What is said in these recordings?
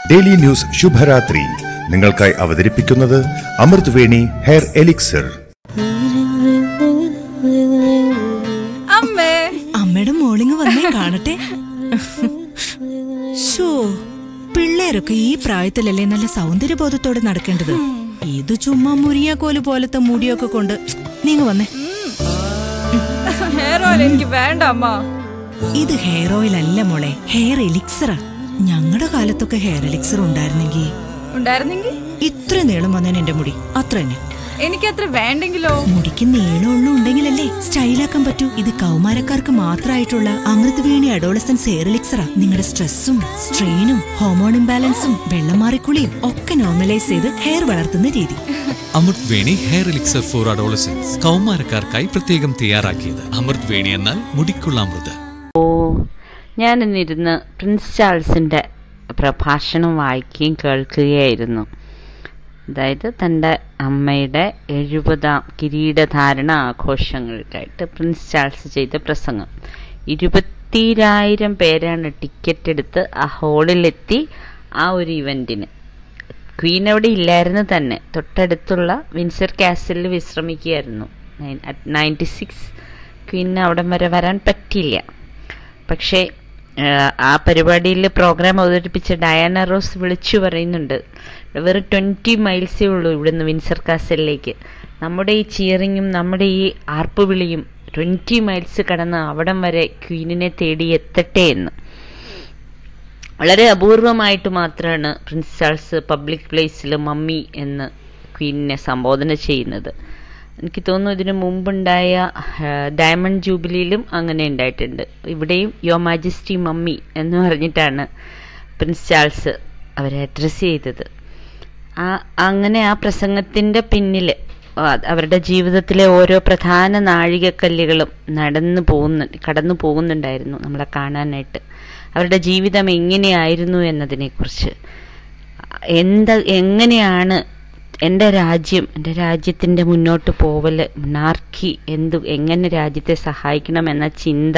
daily news ശുഭരാത്രി നിങ്ങൾക്കായി അവതരിപ്പിക്കുന്നത് അമൃത് വേണി ഹെയർ എലിക്സർ അമ്മേ അമ്മയുടെ മോളിങ് വന്നേ കാണട്ടെ ഷോ പിള്ളേരൊക്കെ ഈ പ്രായത്തിലല്ലേ നല്ല സൗന്ദര്യബോധത്തോടെ നടക്കേണ്ടത് ഇത് ചുമ്മാ മുരിയാക്കോല് പോലത്തെ മുടിയൊക്കെ കൊണ്ട് നീങ്ങ വന്നേ ഹെയർ ഓയിൽ എനിക്ക് വേണ്ട അമ്മ ഇത് ഹെയർ ഓയിൽ അല്ല മോളെ ഹെയർ എലിക്സറാ ഞങ്ങളുടെ കാലത്തൊക്കെ ഹെയർ എലിക്സർ ഉണ്ടായിരുന്നെങ്കിൽ ഉണ്ടായിരുന്നെങ്കിൽ ഇത്ര നീളം വന്നേനെ എന്റെ മുടി അത്ര തന്നെ എനിക്കത്ര വേണ്ടെങ്കിലോ മുടിക്ക് നീളമുള്ള ഉണ്ടെങ്കിലല്ലേ സ്റ്റൈലാക്കാൻ പറ്റൂ ഇത് കൗമാരക്കാർക്ക് മാത്രമായിട്ടുള്ള അമൃത് വേണി അഡോളസൻസ് ഹെയർ എലിക്സറാ നിങ്ങളുടെ സ്ട്രെസ്സും സ്ട്രെയിനും ഹോർമോൺ ഇംബാലൻസും വെള്ളം മാറിക്കുളിയും ഒക്കെ നോർമലൈസ് ചെയ്ത് ഹെയർ വളർത്തുന്ന രീതി Amrut Veni hair elixir for adolescence കൗമാരക്കാർക്കായി പ്രത്യേകം തയ്യാറാക്കിയത് അമൃത് വേണി എന്നാൽ മുടിക്കുള്ള അമൃത് ഓ ഞാനിന്നിരുന്ന് പ്രിൻസ് ചാൾസിൻ്റെ പ്രഭാഷണം വായിക്കുകയും കേൾക്കുകയായിരുന്നു അതായത് തൻ്റെ അമ്മയുടെ എഴുപതാം കിരീടധാരണ ആഘോഷങ്ങൾക്കായിട്ട് പ്രിൻസ് ചാൾസ് ചെയ്ത പ്രസംഗം ഇരുപത്തിരായിരം പേരാണ് ടിക്കറ്റ് എടുത്ത് ആ ഹാളിലെത്തി ആ ഒരു ഇവൻറ്റിന് ക്വീൻ അവിടെ ഇല്ലായിരുന്നു തന്നെ തൊട്ടടുത്തുള്ള വിൻസർ കാസിലിൽ വിശ്രമിക്കുകയായിരുന്നു നയൻറ്റി സിക്സ് ക്വീനിന് അവിടം വരെ വരാൻ പറ്റിയില്ല പക്ഷേ ആ, ആ പരിപാടിയിൽ പ്രോഗ്രാം അവതരിപ്പിച്ച ഡയാന റോസ് വിളിച്ചു പറയുന്നുണ്ട് വെറും ട്വൻറ്റി മൈൽസേ ഉള്ളൂ ഇവിടുന്ന് വിൻസർ കാസലിലേക്ക് നമ്മുടെ ഈ ചിയറിങ്ങും നമ്മുടെ ഈ ആർപ്പുവിളിയും ട്വൻറ്റി മൈൽസ് കടന്ന് അവിടം വരെ ക്വീനിനെ തേടി എത്തട്ടെ എന്ന് വളരെ അപൂർവമായിട്ട് മാത്രമാണ് പ്രിൻസ് ചാൾസ് പബ്ലിക് പ്ലേസിൽ മമ്മി എന്ന് ക്വീനിനെ സംബോധന ചെയ്യുന്നത് എനിക്ക് തോന്നുന്നു ഇതിനു മുമ്പുണ്ടായ ആ, ഡയമണ്ട് ജൂബിലിയിലും അങ്ങനെ ഉണ്ടായിട്ടുണ്ട് ഇവിടെയും യോ മാജസ്റ്റി മമ്മി എന്ന് പറഞ്ഞിട്ടാണ് പ്രിൻസ് ചാൾസ് അവരെ അഡ്രസ്സ് ചെയ്തത് ആ അങ്ങനെ ആ പ്രസംഗത്തിൻ്റെ പിന്നിൽ അവരുടെ ജീവിതത്തിലെ ഓരോ പ്രധാന നാഴികക്കല്ലുകളും നടന്നു പോകുന്നു കടന്നു പോകുന്നുണ്ടായിരുന്നു നമ്മളെ കാണാനായിട്ട് അവരുടെ ജീവിതം എങ്ങനെയായിരുന്നു എന്നതിനെക്കുറിച്ച് എന്താ എങ്ങനെയാണ് എൻ്റെ രാജ്യം എൻ്റെ രാജ്യത്തിൻ്റെ മുന്നോട്ട് പോവല് മൊണാർക്കി എന്തു എങ്ങനെ രാജ്യത്തെ സഹായിക്കണം എന്ന ചിന്ത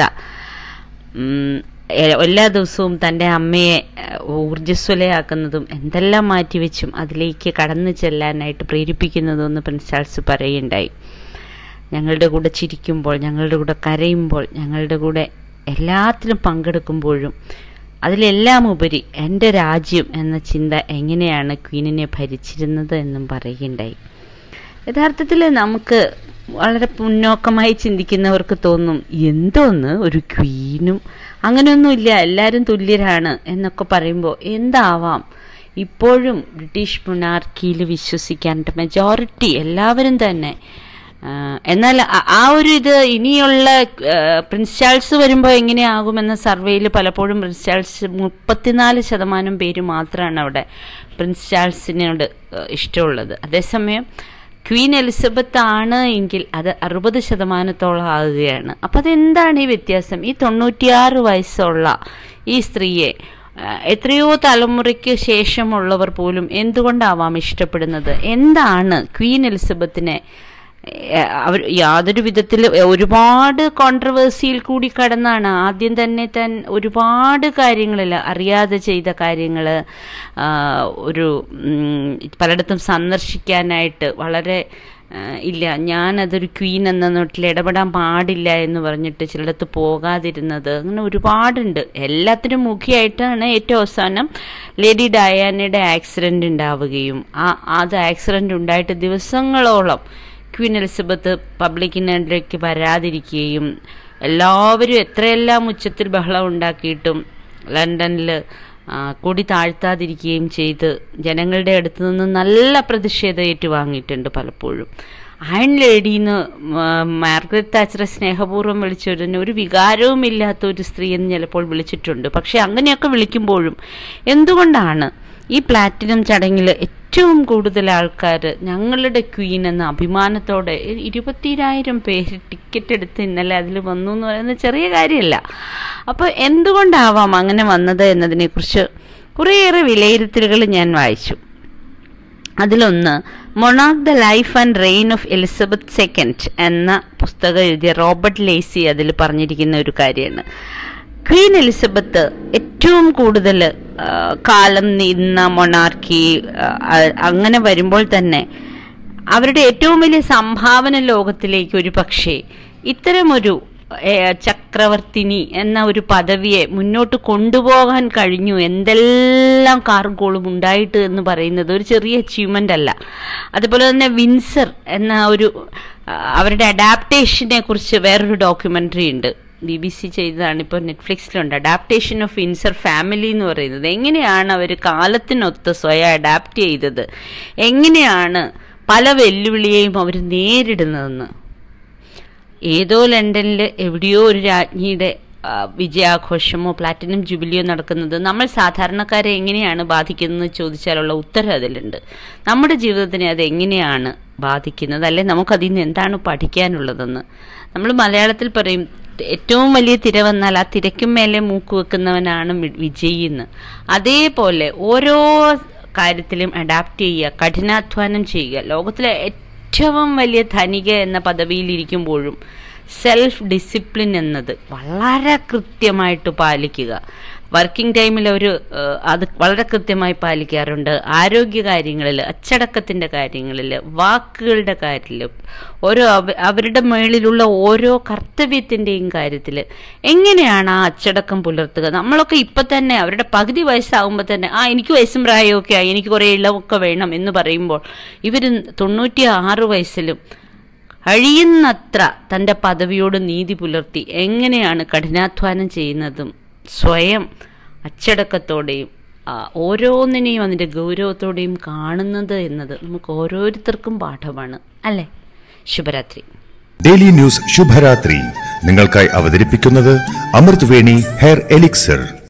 ഉം, എ- എല്ലാ ദിവസവും തൻ്റെ അമ്മയെ ഏഹ്, ഊർജ്ജസ്വലയാക്കുന്നതും എന്തെല്ലാം മാറ്റിവെച്ചും അതിലേക്ക് കടന്നു ചെല്ലാനായിട്ട് പ്രേരിപ്പിക്കുന്നതും എന്ന് പ്രിൻസ് ചാൾസ് പറയുണ്ടായി ഞങ്ങളുടെ കൂടെ ചിരിക്കുമ്പോൾ ഞങ്ങളുടെ കൂടെ കരയുമ്പോൾ ഞങ്ങളുടെ കൂടെ എല്ലാത്തിലും പങ്കെടുക്കുമ്പോഴും അതിലെല്ലാം ഉപരി എൻ്റെ രാജ്യം എന്ന ചിന്ത എങ്ങനെയാണ് ക്വീനിനെ ഭരിച്ചിരുന്നത് എന്നും പറയുകയുണ്ടായി യഥാർത്ഥത്തിൽ നമുക്ക് വളരെ മുന്നോക്കമായി ചിന്തിക്കുന്നവർക്ക് തോന്നും എന്തോന്ന് ഒരു ക്വീനും അങ്ങനെയൊന്നുമില്ല എല്ലാവരും തുല്യരാണ് എന്നൊക്കെ പറയുമ്പോൾ എന്താവാം ഇപ്പോഴും ബ്രിട്ടീഷ് മൊണാർക്കിയിൽ വിശ്വസിക്കാൻ മെജോറിറ്റി എല്ലാവരും തന്നെ ആ, എന്നാൽ ആ- ആ ഒരു ഇത് ഇനിയുള്ള ആ, പ്രിൻസ് ചാൾസ് വരുമ്പോൾ എങ്ങനെയാകുമെന്ന സർവേയിൽ പലപ്പോഴും പ്രിൻസ് ചാൾസ് മുപ്പത്തിനാല് ശതമാനം പേര് മാത്രമാണ് അവിടെ പ്രിൻസ് ചാൾസിനോട് ആ, ഇഷ്ടമുള്ളത് അതേസമയം ക്വീൻ എലിസബത്ത് ആണ് എങ്കിൽ അത് അറുപത് ശതമാനത്തോളം ആകുകയാണ് അപ്പം അതെന്താണ് ഈ വ്യത്യാസം ഈ തൊണ്ണൂറ്റിയാറ് വയസ്സുള്ള ഈ സ്ത്രീയെ ആ, എത്രയോ തലമുറയ്ക്ക് ശേഷമുള്ളവർ പോലും എന്തുകൊണ്ടാവാം ഇഷ്ടപ്പെടുന്നത് എന്താണ് ക്വീൻ എലിസബത്തിനെ ഏ, അവർ യാതൊരു വിധത്തിൽ ഒരുപാട് കോൺട്രവേഴ്സിയിൽ കൂടി കടന്നാണ് ആദ്യം തന്നെ താൻ ഒരുപാട് കാര്യങ്ങളിൽ അറിയാതെ ചെയ്ത കാര്യങ്ങൾ ഒരു ഉം, പലയിടത്തും സന്ദർശിക്കാനായിട്ട് വളരെ ആ, ഇല്ല ഞാനതൊരു ക്വീൻ എന്ന നോട്ടിൽ ഇടപെടാൻ പാടില്ല എന്ന് പറഞ്ഞിട്ട് ചിലടത്ത് പോകാതിരുന്നത് അങ്ങനെ ഒരുപാടുണ്ട് എല്ലാത്തിനും മുഖ്യമായിട്ടാണ് ഏറ്റവും അവസാനം ലേഡി ഡയാനയുടെ ആക്സിഡൻ്റ് ഉണ്ടാവുകയും ആ അത് ആക്സിഡൻ്റ് ഉണ്ടായിട്ട് ദിവസങ്ങളോളം ക്വീൻ എലിസബത്ത് പബ്ലിക്കിനിടയ്ക്ക് വരാതിരിക്കുകയും എല്ലാവരും എത്രയെല്ലാം ഉച്ചത്തിൽ ബഹളം ഉണ്ടാക്കിയിട്ടും ലണ്ടനിൽ കൊടി താഴ്ത്താതിരിക്കുകയും ചെയ്ത് ജനങ്ങളുടെ അടുത്ത് നിന്ന് നല്ല പ്രതിഷേധം ഏറ്റുവാങ്ങിയിട്ടുണ്ട് പലപ്പോഴും അയൺ ലേഡിന്ന് മാർഗരറ്റ് താച്ചറെ സ്നേഹപൂർവ്വം വിളിച്ചൊരു ഒരു വികാരവും ഇല്ലാത്ത ഒരു സ്ത്രീ എന്ന് ചിലപ്പോൾ വിളിച്ചിട്ടുണ്ട് പക്ഷെ അങ്ങനെയൊക്കെ വിളിക്കുമ്പോഴും എന്തുകൊണ്ടാണ് ഈ പ്ലാറ്റിനം ചടങ്ങിൽ ഏറ്റവും കൂടുതൽ ആൾക്കാർ ഞങ്ങളുടെ ക്വീൻ എന്ന അഭിമാനത്തോടെ ഇ- ഇരുപത്തിരായിരം പേര് ടിക്കറ്റ് എടുത്ത് ഇന്നലെ അതിൽ വന്നു എന്ന് പറയുന്നത് ചെറിയ കാര്യമല്ല അപ്പോൾ എന്തുകൊണ്ടാവാം അങ്ങനെ വന്നത് എന്നതിനെക്കുറിച്ച് കുറേയേറെ വിലയിരുത്തലുകൾ ഞാൻ വായിച്ചു അതിലൊന്ന് monarch the life and reign of Elizabeth second എന്ന പുസ്തകം എഴുതിയ റോബർട്ട് ലേസി അതിൽ പറഞ്ഞിരിക്കുന്ന ഒരു കാര്യമാണ് ക്വീൻ എലിസബത്ത് ഏറ്റവും കൂടുതൽ ആ, കാലം നിന്ന മൊണാർക്കി ആ, അങ്ങനെ വരുമ്പോൾ തന്നെ അവരുടെ ഏറ്റവും വലിയ സംഭാവന ലോകത്തിലേക്ക് ഒരു പക്ഷേ ഇത്തരമൊരു ഏ, ചക്രവർത്തിനി എന്ന ഒരു പദവിയെ മുന്നോട്ട് കൊണ്ടുപോകാൻ കഴിഞ്ഞു എന്തെല്ലാം കാറും കോളും ഉണ്ടായിട്ട് എന്ന് പറയുന്നത് ഒരു ചെറിയ അച്ചീവ്മെന്റ് അല്ല അതുപോലെ തന്നെ വിൻസർ എന്ന ഒരു ആ, അവരുടെ അഡാപ്റ്റേഷനെ കുറിച്ച് വേറൊരു ഡോക്യുമെന്ററി ഉണ്ട് ബി ബി സി ചെയ്തതാണ് ഇപ്പോൾ നെറ്റ്ഫ്ലിക്സിലുണ്ട് അഡാപ്റ്റേഷൻ ഓഫ് ഇൻസർ ഫാമിലി എന്ന് പറയുന്നത് എങ്ങനെയാണ് അവർ കാലത്തിനൊത്ത് സ്വയം അഡാപ്റ്റ് ചെയ്തത് എങ്ങനെയാണ് പല വെല്ലുവിളിയെയും അവർ നേരിടുന്നതെന്ന് ഏതോ ലണ്ടനിൽ എവിടെയോ ഒരു രാജ്ഞിയുടെ ആ, വിജയാഘോഷമോ പ്ലാറ്റിനം ജൂബിലിയോ നടക്കുന്നത് നമ്മൾ സാധാരണക്കാരെ എങ്ങനെയാണ് ബാധിക്കുന്നത് ചോദിച്ചാലുള്ള ഉത്തരം അതിലുണ്ട് നമ്മുടെ ജീവിതത്തിനെ അത് എങ്ങനെയാണ് ബാധിക്കുന്നത് അല്ലെ നമുക്കതിൽ നിന്ന് എന്താണ് പഠിക്കാനുള്ളതെന്ന് നമ്മൾ മലയാളത്തിൽ പറയും ഏറ്റവും വലിയ തിര വന്നാൽ ആ തിരക്കും മേലെ മൂക്ക് വെക്കുന്നവനാണ് വി- വിജയി എന്ന് അതേപോലെ ഓരോ കാര്യത്തിലും അഡാപ്റ്റ് ചെയ്യുക കഠിനാധ്വാനം ചെയ്യുക ലോകത്തിലെ ഏറ്റവും വലിയ ധനിക എന്ന പദവിയിലിരിക്കുമ്പോഴും സെൽഫ് ഡിസിപ്ലിൻ എന്നത് വളരെ കൃത്യമായിട്ട് പാലിക്കുക വർക്കിംഗ് ടൈമിൽ ഒരു ഏഹ്, അത് വളരെ കൃത്യമായി പാലിക്കാറുണ്ട് ആരോഗ്യ കാര്യങ്ങളിൽ അച്ചടക്കത്തിൻ്റെ കാര്യങ്ങളിൽ വാക്കുകളുടെ കാര്യത്തിൽ ഓരോ അവ- അവരുടെ മേളിലുള്ള ഓരോ കർത്തവ്യത്തിൻ്റെയും കാര്യത്തിൽ എങ്ങനെയാണ് ആ അച്ചടക്കം പുലർത്തുക നമ്മളൊക്കെ ഇപ്പം തന്നെ അവരുടെ പകുതി വയസ്സാകുമ്പോൾ തന്നെ ആ എനിക്ക് വയസ്സും പ്രായമൊക്കെ ആയി എനിക്ക് കുറേ ഇളവൊക്കെ വേണം എന്ന് പറയുമ്പോൾ ഇവർ തൊണ്ണൂറ്റി ആറ് വയസ്സിലും കഴിയുന്നത്ര തൻ്റെ പദവിയോട് നീതി പുലർത്തി എങ്ങനെയാണ് കഠിനാധ്വാനം ചെയ്യുന്നതും സ്വയം അച്ചടക്കത്തോടെയും ആ, ഓരോന്നിനെയും അതിൻ്റെ ഗൗരവത്തോടെയും കാണുന്നത് എന്നത് നമുക്ക് ഓരോരുത്തർക്കും പാഠമാണ് അല്ലേ ശുഭരാത്രി ഡെയിലി ന്യൂസ് ശുഭരാത്രി നിങ്ങൾക്കായി അവതരിപ്പിക്കുന്നത് അമൃത് വേണി ഹെയർ എലിക്സർ